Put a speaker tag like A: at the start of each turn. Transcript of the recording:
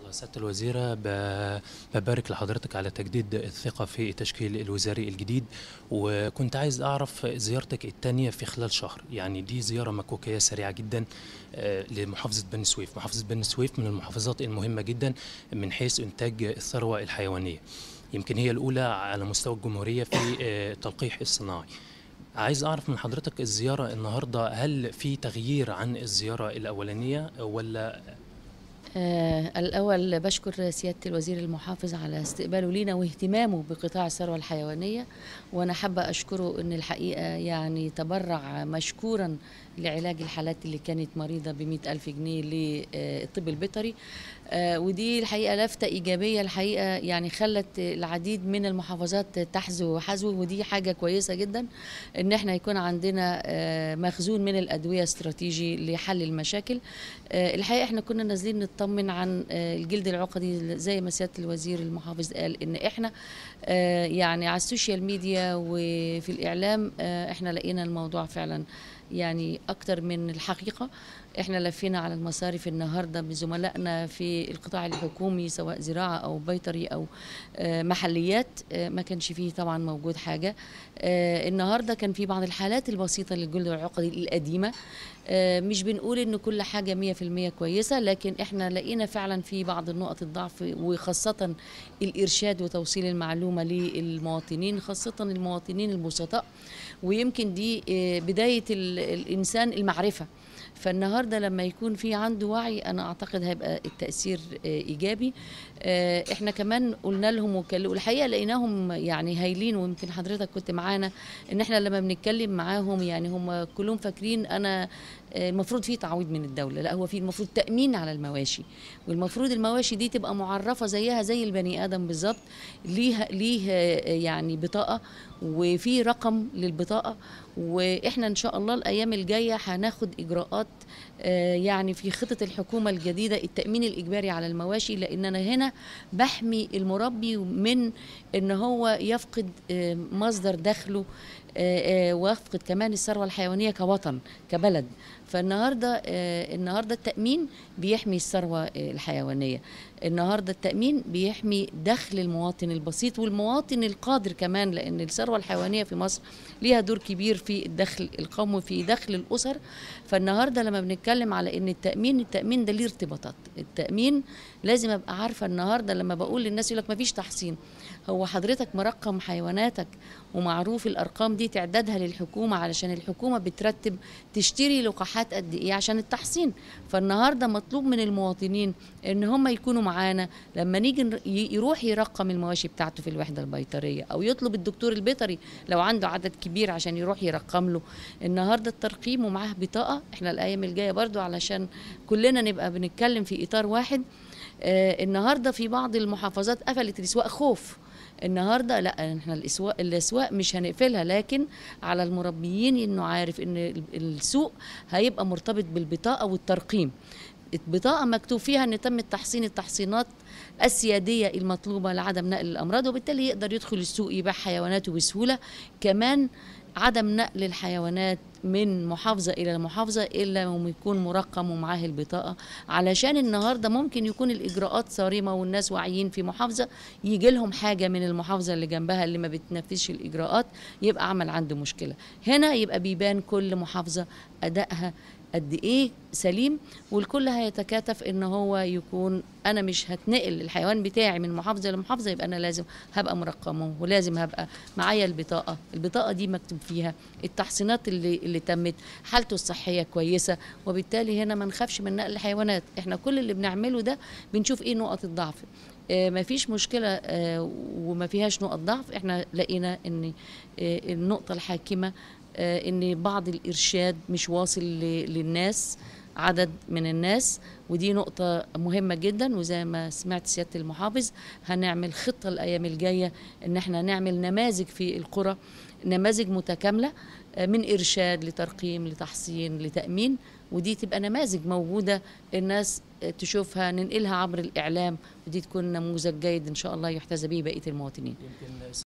A: سيادة الوزيرة ب- ببارك لحضرتك على تجديد الثقة في التشكيل الوزاري الجديد وكنت عايز أعرف زيارتك الثانية في خلال شهر يعني دي زيارة مكوكية سريعة جدا آه، لمحافظة بني سويف محافظة بني سويف من المحافظات المهمة جدا من حيث إنتاج الثروة الحيوانية يمكن هي الأولى على مستوى الجمهورية في آه، التلقيح الصناعي عايز أعرف من حضرتك الزيارة النهاردة هل في تغيير عن الزيارة الأولانية ولا
B: آه الأول بشكر سيادة الوزير المحافظ على استقباله لينا واهتمامه بقطاع الثروة الحيوانية وأنا حابة أشكره أن الحقيقة يعني تبرع مشكورا لعلاج الحالات اللي كانت مريضة بمئة ألف جنيه للطب البيطري آه ودي الحقيقة لفتة إيجابية الحقيقة يعني خلت العديد من المحافظات تحذو وحذو ودي حاجة كويسة جدا ان احنا يكون عندنا آه، مخزون من الادويه استراتيجي لحل المشاكل آه، الحقيقه احنا كنا نازلين نطمن عن آه، الجلد العقدي زي ما سياده الوزير المحافظ قال ان احنا آه، يعني على السوشيال ميديا وفي الاعلام آه، احنا لقينا الموضوع فعلا يعني اكتر من الحقيقه احنا لفينا على المصارف النهارده بزملائنا في القطاع الحكومي سواء زراعه او بيطري او آه، محليات آه، ما كانش فيه طبعا موجود حاجه آه، النهارده كان في بعض الحالات البسيطه للجلد العقدي القديمه آه، مش بنقول ان كل حاجه 100% كويسه لكن احنا لقينا فعلا في بعض النقط الضعف وخاصه الارشاد وتوصيل المعلومه للمواطنين خاصه المواطنين البسطاء ويمكن دي آه، بدايه ال- الانسان المعرفه فالنهارده لما يكون في عنده وعي انا اعتقد هيبقى التاثير آه، ايجابي آه، احنا كمان قلنا لهم وكل- والحقيقه لقيناهم يعني هايلين ويمكن حضرتك كنت معانا ان احنا لما بنتكلم معاهم يعني هم كلهم فاكرين انا آه، المفروض في تعويض من الدوله لا هو في المفروض تامين على المواشي والمفروض المواشي دي تبقى معرفه زيها زي البني ادم بالظبط ليها ليه آه، يعني بطاقه وفي رقم للبطاقه واحنا ان شاء الله الايام الجايه هناخد اجراءات آه، يعني في خطه الحكومه الجديده التامين الاجباري على المواشي لان انا هنا بحمي المربي من ان هو يفقد آه، مصدر دخله آه، آه، ويفقد كمان الثروه الحيوانيه كوطن كبلد فالنهارده آه، النهارده التامين بيحمي الثروه آه، الحيوانيه النهارده التامين بيحمي دخل المواطن البسيط والمواطن القادر كمان لان الثروه الحيوانيه في مصر ليها دور كبير في الدخل القومي في دخل الاسر فالنهارده لما بنتكلم على ان التامين التامين ده ليه ارتباطات التامين لازم ابقى عارفه النهارده لما بقول للناس يقول لك ما فيش تحصين هو حضرتك مرقم حيواناتك ومعروف الارقام دي تعدادها للحكومه علشان الحكومه بترتب تشتري لقاحات قد ايه عشان التحصين فالنهارده مطلوب من المواطنين ان هم يكونوا معانا لما نيجي نر- ي- يروح يرقم المواشي بتاعته في الوحده البيطريه او يطلب الدكتور البيطري لو عنده عدد كبير عشان يروح يرقم له النهارده الترقيم ومعاه بطاقه احنا الايام الجايه برضو علشان كلنا نبقى بنتكلم في اطار واحد آه النهارده في بعض المحافظات قفلت الاسواق خوف النهارده لا احنا الاسواق الاسواق مش هنقفلها لكن على المربيين انه عارف ان ال- السوق هيبقى مرتبط بالبطاقه والترقيم البطاقه مكتوب فيها ان تم تحصين التحصينات السياديه المطلوبه لعدم نقل الامراض وبالتالي يقدر يدخل السوق يبيع حيواناته بسهوله كمان عدم نقل الحيوانات من محافظة إلى محافظة إلا لما يكون مرقم ومعاه البطاقة علشان النهاردة ممكن يكون الإجراءات صارمة والناس واعيين في محافظة يجي لهم حاجة من المحافظة اللي جنبها اللي ما بتنفذش الإجراءات يبقى عمل عنده مشكلة هنا يبقى بيبان كل محافظة أدائها قد ايه سليم والكل هيتكاتف ان هو يكون انا مش هتنقل الحيوان بتاعي من محافظه لمحافظه يبقى انا لازم هبقى مرقمه ولازم هبقى معايا البطاقه البطاقه دي مكتوب فيها التحصينات اللي اللي تمت حالته الصحيه كويسه وبالتالي هنا ما نخافش من نقل الحيوانات احنا كل اللي بنعمله ده بنشوف ايه نقط الضعف آه، ما فيش مشكلة آه، وما فيهاش نقط ضعف احنا لقينا ان آه، النقطة الحاكمة آه، ان بعض الارشاد مش واصل ل- للناس عدد من الناس ودي نقطة مهمة جدا وزي ما سمعت سيادة المحافظ هنعمل خطة الأيام الجاية إن احنا نعمل نماذج في القرى نماذج متكاملة آه، من إرشاد لترقيم لتحصين لتأمين ودي تبقى نماذج موجودة الناس آه، تشوفها ننقلها عبر الإعلام ودي تكون نموذج جيد إن شاء الله يحتذى به بقية المواطنين
A: يمكن